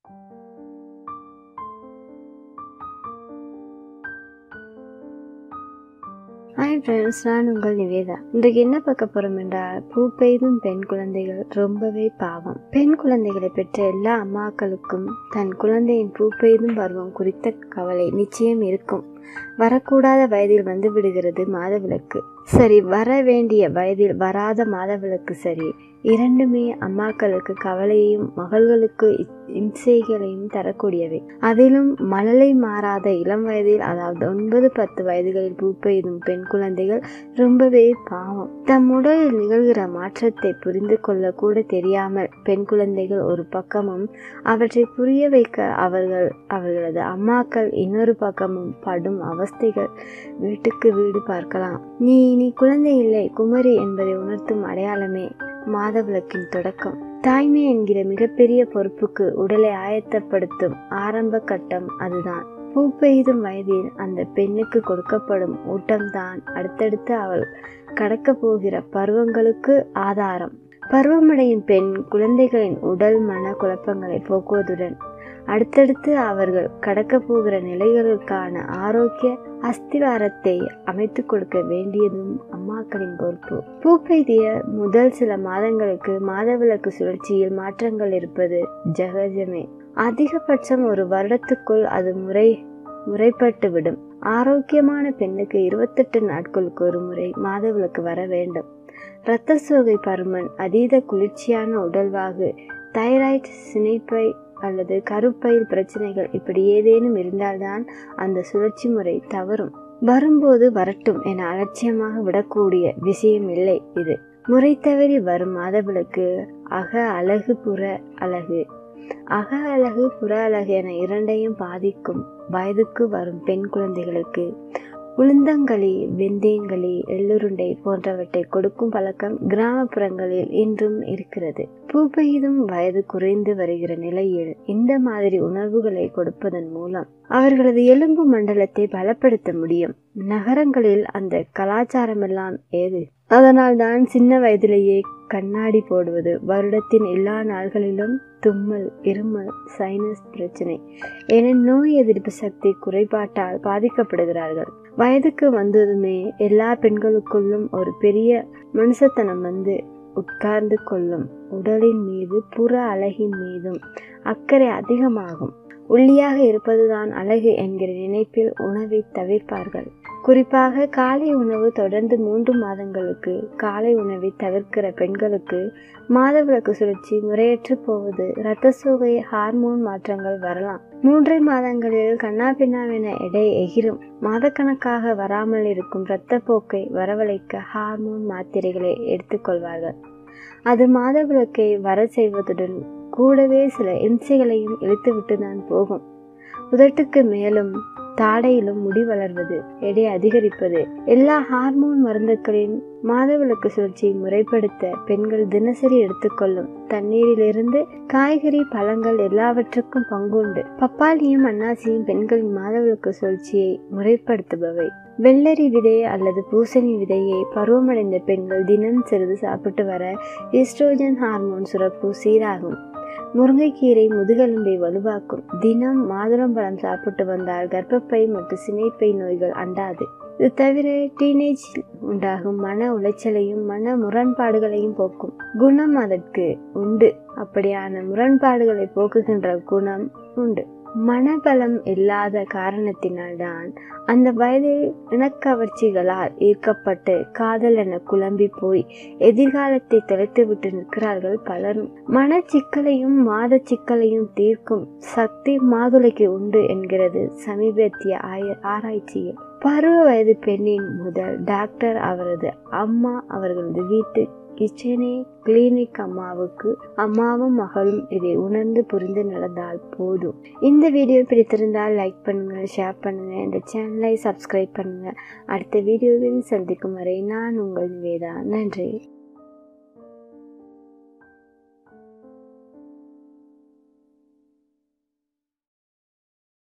hi friends நான் உங்கள் நிவேதா இன்றைக்கு என்ன பார்க்க போறோம் என்றால் பூ பெய்தும் பெண் குழந்தைகள் ரொம்பவே பாவம் பெண் குழந்தைகளை பெற்ற எல்லா அம்மாக்களுக்கும் தன் குழந்தையின் பூ பெய்தும் பருவம் குறித்த கவலை நிச்சயம் இருக்கும் வரக்கூடாத வயதில் வந்து விடுகிறது மாதவிலக்கு சரி வர வேண்டிய வயதில் வராத மாதவிலக்கு சரி இரண்டுமே அம்மாக்களுக்கு கவலையையும் மகள்களுக்கு இம்சைகளையும் தரக்கூடியவை அதிலும் மழலை மாறாத இளம் வயதில் அதாவது ஒன்பது பத்து வயதுகளில் பூ பெய்தும் பெண் குழந்தைகள் ரொம்பவே பாவம் தம் உடலில் நிகழ்கிற மாற்றத்தை புரிந்து கொள்ள கூட தெரியாமல் பெண் குழந்தைகள் ஒரு பக்கமும் அவற்றை புரிய வைக்க அவர்கள் அவர்களது அம்மாக்கள் இன்னொரு பக்கமும் படும் அவஸ்தைகள் வீட்டுக்கு வீடு பார்க்கலாம் நீ இனி குழந்தை இல்லை குமரி என்பதை உணர்த்தும் அடையாளமே மாதவிளக்கின் தொடக்கம் தாய்மை என்கிற மிகப்பெரிய பொறுப்புக்கு உடலை ஆயத்தப்படுத்தும் ஆரம்ப கட்டம் அதுதான் பூ பெய்தும் வயதில் அந்த பெண்ணுக்கு கொடுக்கப்படும் ஊட்டம்தான் அடுத்தடுத்து அவள் கடக்க போகிற பருவங்களுக்கு ஆதாரம் பருவமடையும் பெண் குழந்தைகளின் உடல் மன குழப்பங்களை போக்குவதுடன் அடுத்தடுத்து அவர்கள் கடக்க போகிற நிலைகளுக்கான ஆரோக்கிய அஸ்திவாரத்தை அமைத்து கொடுக்க வேண்டியதும் அம்மாக்களின் பொறுப்பு பூப்பெய்திய முதல் சில மாதங்களுக்கு மாதவிலக்கு சுழற்சியில் மாற்றங்கள் இருப்பது ஜகஜமே அதிகபட்சம் ஒரு வருடத்துக்குள் அது முறை முறைப்பட்டு விடும் ஆரோக்கியமான பெண்ணுக்கு இருபத்தெட்டு நாட்களுக்கு ஒரு முறை மாதவிலக்கு வர வேண்டும் இரத்த சோகை பருமன் அதீத குளிர்ச்சியான உடல்வாகு தைராய்டு சினைப்பை அல்லது கருப்பையில் பிரச்சனைகள் இப்படி ஏதேனும் இருந்தால்தான் அந்த சுழற்சி முறை தவறும் வரும்போது வரட்டும் என அலட்சியமாக விடக்கூடிய விஷயம் இல்லை இது முறை தவறி வரும் மாதவிலக்கு அக அழகு புற அழகு அக அழகு புற அழகு என இரண்டையும் பாதிக்கும் வயதுக்கு வரும் பெண் குழந்தைகளுக்கு உளுந்தங்களி வெந்தயங்களி எள்ளுருண்டை போன்றவற்றை கொடுக்கும் பழக்கம் கிராமப்புறங்களில் இன்றும் இருக்கிறது பூ பெய்தும் வயது குறைந்து வருகிற நிலையில் இந்த மாதிரி உணர்வுகளை கொடுப்பதன் மூலம் அவர்களது எலும்பு மண்டலத்தை பலப்படுத்த முடியும் நகரங்களில் அந்த கலாச்சாரமெல்லாம் ஏது அதனால் தான் சின்ன வயதிலேயே கண்ணாடி போடுவது வருடத்தின் எல்லா நாள்களிலும் தும்மல் இருமல் சைனஸ் பிரச்சனை என நோய் எதிர்ப்பு சக்தி குறைபாட்டால் பாதிக்கப்படுகிறார்கள் வயதுக்கு வந்ததுமே எல்லா பெண்களுக்குள்ளும் ஒரு பெரிய மனுஷத்தனம் வந்து உட்கார்ந்து கொள்ளும் உடலின் மீது புற அழகின் மீதும் அக்கறை அதிகமாகும் ஒல்லியாக இருப்பதுதான் அழகு என்கிற நினைப்பில் உணவை தவிர்ப்பார்கள் குறிப்பாக காலை உணவு தொடர்ந்து மூன்று மாதங்களுக்கு காலை உணவை தவிர்க்கிற பெண்களுக்கு மாதவிலக்கு சுழற்சி முறையற்று போவது இரத்த சோகை ஹார்மோன் மாற்றங்கள் வரலாம் மூன்றரை மாதங்களில் கண்ணா பின்னாவென எடை எகிரும் மாதக்கணக்காக வராமல் இருக்கும் இரத்த போக்கை வரவழைக்க ஹார்மோன் மாத்திரைகளை எடுத்துக்கொள்வார்கள் அது மாதவிலக்கை வர செய்வதுடன் கூடவே சில இம்சைகளையும் இழுத்துவிட்டு தான் போகும் உதட்டுக்கு மேலும் தாடையிலும் முடி வளர்வது எடை அதிகரிப்பது எல்லா ஹார்மோன் மருந்துகளின் மாதவிலக்கு சுழற்சியை முறைப்படுத்த பெண்கள் தினசரி எடுத்துக்கொள்ளும் தண்ணீரிலிருந்து காய்கறி பழங்கள் எல்லாவற்றுக்கும் பங்குண்டு பப்பாளியும் அன்னாசியும் பெண்களின் மாதவிலக்கு சுழற்சியை முறைப்படுத்துபவை வெள்ளரி விதை அல்லது பூசணி விதையை பருவமடைந்த பெண்கள் தினம் சிறிது சாப்பிட்டு வர ஈஸ்ட்ரோஜன் ஹார்மோன் சுரப்பு சீராகும் முருங்கைக்கீரை முதுகெலும்பை வலுவாக்கும் தினம் மாதுளம்பழம் சாப்பிட்டு வந்தால் கர்ப்பப்பை மற்றும் சினைப்பை நோய்கள் அண்டாது இது தவிர டீனேஜ் உண்டாகும் மன உளைச்சலையும் மன முரண்பாடுகளையும் போக்கும் குணம் அதற்கு உண்டு அப்படியான முரண்பாடுகளை போக்குகின்ற குணம் உண்டு மனபலம் இல்லாத காரணத்தினால்தான் அந்த வயதில் இனக்கவர்ச்சிகளால் ஈர்க்கப்பட்டு காதல் என குழம்பி போய் எதிர்காலத்தை தொலைத்து விட்டு நிற்கிறார்கள் பலரும் மனச்சிக்கலையும் மாத சிக்கலையும் தீர்க்கும் சக்தி மாதுளைக்கு உண்டு என்கிறது சமீபத்திய ஆய ஆராய்ச்சியில் பருவ வயது பெண்ணின் முதல் டாக்டர் அவரது அம்மா அவர்களது வீட்டு கிச்சனே கிளினிக் அம்மாவுக்கு அம்மாவும் மகளும் இதை உணர்ந்து புரிந்து நடந்தால் போதும் இந்த வீடியோ பிடித்திருந்தால் லைக் பண்ணுங்க ஷேர் பண்ணுங்க இந்த சேனலை சப்ஸ்கிரைப் பண்ணுங்க அடுத்த வீடியோவில் சந்திக்கும் வரை நான் உங்கள் நிவேதா நன்றி